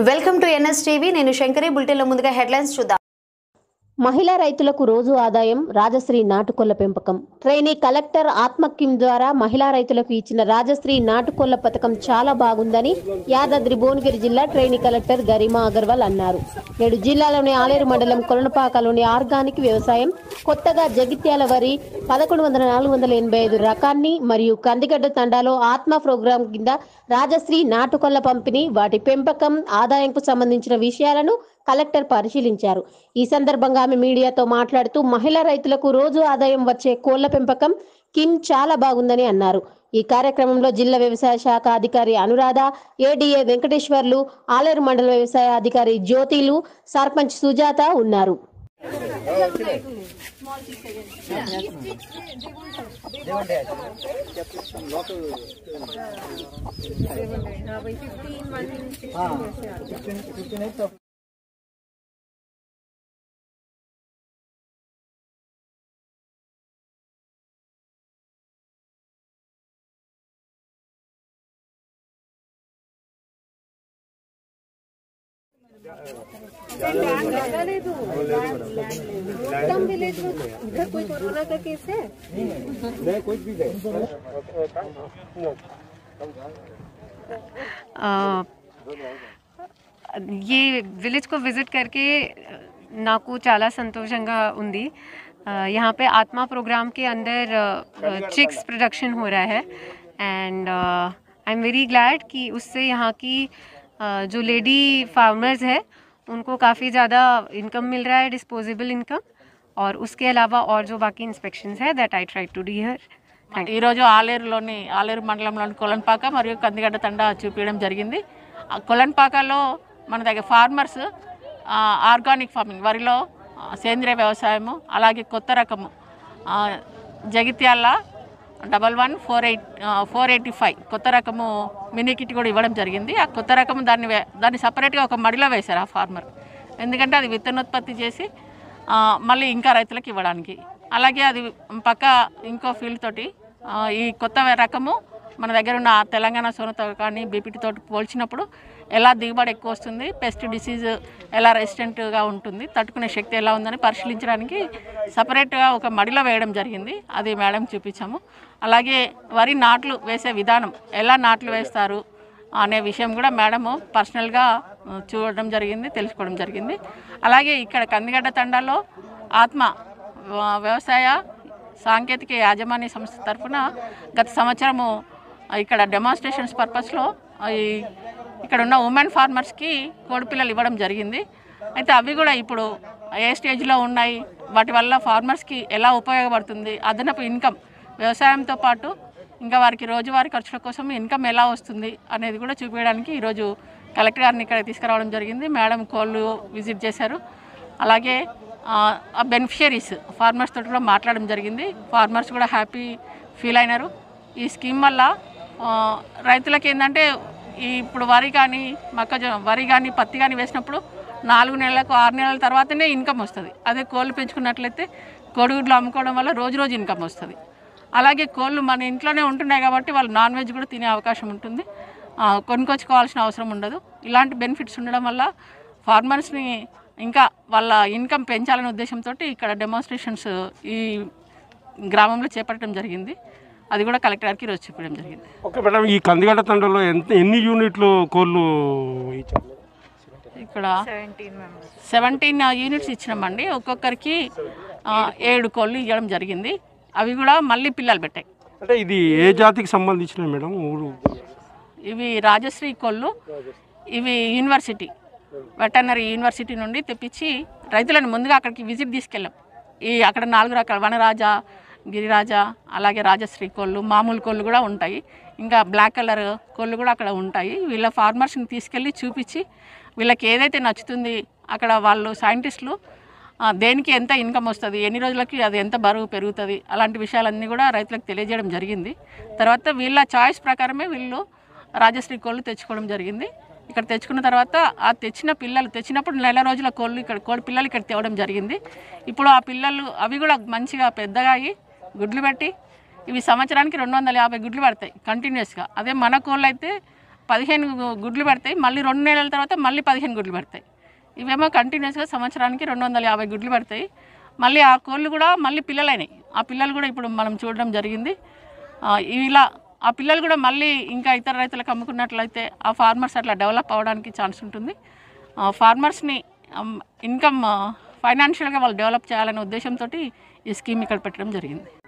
welcome to NS TV నేను శంకరి బులెటిన్లో ముందుగా హెడ్లైన్స్ చూద్దాం మహిళా రైతులకు రోజు ఆదాయం రాజశ్రీ నాటుకొల్ల పెంపకం ట్రైనీ కలెక్టర్ ఆత్మకిమ్ ద్వారా మహిళా రైతులకు ఇచ్చిన రాజశ్రీ నాటుకొల్ల పథకం చాలా బాగుందని యాదాద్రి భువనగిరి జిల్లా ట్రైనీ కలెక్టర్ గరిమా అగర్వాల్ అన్నారు నేడు జిల్లాలోని ఆలేరు మండలం కొలనపాకలోని ఆర్గానిక్ వ్యవసాయం కొత్తగా జగిత్యాల వరి పదకొండు వందల నాలుగు వందల ఎనభై ఐదు రకాన్ని మరియు కందిగడ్డ తండాలో ఆత్మ ప్రోగ్రాం కింద రాజశ్రీ నాటుకొల్ల పంపిణీ వాటి పెంపకం ఆదాయంకు సంబంధించిన విషయాలను కలెక్టర్ పరిశీలించారు ఈ సందర్భంగా ఆమె మీడియాతో మాట్లాడుతూ మహిళా రైతులకు రోజు ఆదాయం వచ్చే కోళ్ల పెంపకం కిమ్ చాలా బాగుందని అన్నారు ఈ కార్యక్రమంలో జిల్లా వ్యవసాయ శాఖ అధికారి అనురాధ ఏడీఏ వెంకటేశ్వర్లు ఆలేరు మండల వ్యవసాయ అధికారి జ్యోతిలు సర్పంచ్ సుజాత ఉన్నారు ఆ, ये విలేజ్ को विजिट करके నాకు చాలా సంతోషంగా ఉంది आ, यहाँ पे आत्मा प्रोग्राम के अंदर चिक्स प्रोडक्शन हो रहा है and I am very glad कि उससे यहाँ की आ, जो लेडी फार्मर्स है उनको काफ़ी ज़्यादा इनकम मिल रहा है डिस्पोजेबल इनकम और उसके अलावा और जो बाकी इंस्पेक्शंस है दैट आई ट्राई टू डी हर थैंक ఈరోజు ఆలేరులోని ఆలేరు మండలంలోని కొలన్పాక మరియు కందిగడ్డ తండా చూపించడం జరిగింది ఆ కొలన్పాకలో మన దగ్గర ఫార్మర్స్ ఆ, ఆర్గానిక్ ఫార్మింగ్ వరిలో ఆ, సేంద్రియ వ్యవసాయము అలాగే కొత్త రకము ఆ, Jagtial double one four eight four eighty five కొత్త రకము మినీ కిట్ కూడా ఇవ్వడం జరిగింది ఆ కొత్త రకము దాన్ని వే- దాన్ని సపరేట్గా ఒక మడిలో వేశారు ఆ ఫార్మర్ ఎందుకంటే అది విత్తనోత్పత్తి చేసి ఆ, మళ్ళీ ఇంకా రైతులకు ఇవ్వడానికి అలాగే అది పక్క ఇంకో ఫీల్డ్ తోటి ఆ, ఈ కొత్త రకము మన దగ్గర ఉన్న తెలంగాణ సోనతో కానీ బీపీటీ తోటి పోల్చినప్పుడు ఎలా దిగుబడి ఎక్కువ వస్తుంది పెస్ట్ డిసీజ్ ఎలా రెసిస్టెంట్గా ఉంటుంది తట్టుకునే శక్తి ఎలా ఉందని పరిశీలించడానికి సపరేట్గా ఒక మడిలో వేయడం జరిగింది అది మేడం చూపించాము అలాగే వరి నాట్లు వేసే విధానం ఎలా నాట్లు వేస్తారు అనే విషయం కూడా మేడము పర్సనల్గా ఆ, చూడడం జరిగింది తెలుసుకోవడం జరిగింది అలాగే ఇక్కడ కందిగడ్డ తండాలో ఆత్మ వ- వ్యవసాయ సాంకేతిక యాజమాన్య సంస్థ తరఫున గత సంవత్సరము ఆ, ఇక్కడ డెమాన్స్ట్రేషన్స్ పర్పస్లో ఈ ఇక్కడ ఉన్న ఉమెన్ ఫార్మర్స్కి కోడిపిల్లలు ఇవ్వడం జరిగింది అయితే అవి కూడా ఇప్పుడు ఏ స్టేజ్లో ఉన్నాయి వాటి వల్ల ఫార్మర్స్కి ఎలా ఉపయోగపడుతుంది అదనపు ఇన్కమ్ వ్యవసాయంతో పాటు ఇంకా వారికి రోజువారీ ఖర్చుల కోసం ఇన్కమ్ ఎలా వస్తుంది అనేది కూడా చూపించడానికి ఈరోజు కలెక్టర్ గారిని ఇక్కడ తీసుకురావడం జరిగింది మేడం కోళ్ళు విజిట్ చేశారు అలాగే ఆ బెనిఫిషరీస్ ఫార్మర్స్ తోటి కూడా మాట్లాడడం జరిగింది ఫార్మర్స్ కూడా హ్యాపీ ఫీల్ అయినారు ఈ స్కీమ్ వల్ల ఆ, రైతులకి ఏంటంటే ఈ ఇప్పుడు వరి కానీ మొక్కజొన్న వరి కానీ పత్తి కానీ వేసినప్పుడు నాలుగు నెలలకు ఆరు నెలల తర్వాతనే ఇన్కమ్ వస్తుంది అదే కోళ్ళు పెంచుకున్నట్లయితే కోడిగుడ్లు అమ్ముకోవడం వల్ల రోజు రోజు ఇన్కమ్ వస్తుంది అలాగే కోళ్ళు మన ఇంట్లోనే ఉంటున్నాయి కాబట్టి వాళ్ళు నాన్ వెజ్ కూడా తినే అవకాశం ఉంటుంది ఆ, కొనుక్కొచ్చుకోవాల్సిన అవసరం ఉండదు ఇలాంటి బెనిఫిట్స్ ఉండడం వల్ల ఫార్మర్స్ని ఇంకా వాళ్ళ ఇన్కమ్ పెంచాలనే ఉద్దేశంతో ఇక్కడ డెమాన్స్ట్రేషన్స్ ఈ గ్రామంలో చేపట్టడం జరిగింది అది కూడా కలెక్టర్ గారికి ఈరోజు చెప్పడం జరిగింది ఓకే మేడం ఈ కందిగడ్డ తండలో ఎంత ఎన్ని యూనిట్లు కోళ్ళు ఇచ్చారు ఇక్కడ సెవెంటీన్ యూనిట్స్ ఇచ్చినామండి ఒక్కొక్కరికి ఆ, ఏడు కోళ్ళు ఇవ్వడం జరిగింది అవి కూడా మళ్ళీ పిల్లలు పెట్టాయి అంటే ఇది ఏ జాతికి సంబంధించిన మేడం ఊరు ఇవి రాజశ్రీ కోళ్ళు ఇవి యూనివర్సిటీ వెటర్నరీ యూనివర్సిటీ నుండి తెప్పించి రైతులను ముందుగా అక్కడికి విజిట్ తీసుకెళ్ళాం ఈ అక్కడ నాలుగు రకాల వనరాజ గిరిరాజ అలాగే రాజశ్రీ కోళ్ళు మామూలు కోళ్ళు కూడా ఉంటాయి ఇంకా బ్లాక్ కలర్ కోళ్ళు కూడా అక్కడ ఉంటాయి వీళ్ళ ఫార్మర్స్ని తీసుకెళ్ళి చూపించి వీళ్ళకి ఏదైతే నచ్చుతుంది అక్కడ వాళ్ళు సైంటిస్టులు ఆ, దేనికి ఎంత ఇన్కమ్ వస్తుంది ఎన్ని రోజులకి అది ఎంత బరువు పెరుగుతుంది అలాంటి విషయాలన్నీ కూడా రైతులకు తెలియజేయడం జరిగింది తర్వాత వీళ్ళ చాయిస్ ప్రకారమే వీళ్ళు రాజశ్రీ కోళ్ళు తెచ్చుకోవడం జరిగింది ఇక్కడ తెచ్చుకున్న తర్వాత ఆ తెచ్చిన పిల్లలు తెచ్చినప్పుడు నెల రోజుల కోళ్ళు ఇక్కడ కోడి పిల్లలు ఇక్కడ తేవడం జరిగింది ఇప్పుడు ఆ పిల్లలు అవి కూడా మంచిగా పెద్దగా అయ్యి గుడ్లు పెట్టి ఇవి సంవత్సరానికి రెండు వందల యాభై గుడ్లు పడతాయి కంటిన్యూస్గా అదే మన కోళ్ళు అయితే పదిహేను గు- గుడ్లు పెడతాయి మళ్ళీ రెండు నెలల తర్వాత మళ్ళీ పదిహేను గుడ్లు పెడతాయి ఇవేమో కంటిన్యూస్గా సంవత్సరానికి రెండు వందల యాభై గుడ్లు పెడతాయి మళ్ళీ ఆ కోళ్ళు కూడా మళ్ళీ పిల్లలైనాయి ఆ పిల్లలు కూడా ఇప్పుడు మనం చూడడం జరిగింది ఆ, ఇలా ఆ పిల్లలు కూడా మళ్ళీ ఇంకా ఇతర రైతులకు అమ్ముకున్నట్లయితే ఆ ఫార్మర్స్ అట్లా డెవలప్ అవ్వడానికి ఛాన్స్ ఉంటుంది ఆ, ఫార్మర్స్ని ఇన్కమ్ ఫైనాన్షియల్గా వాళ్ళు డెవలప్ చేయాలనే ఉద్దేశంతో ఈ స్కీమ్ ఇక్కడ పెట్టడం జరిగింది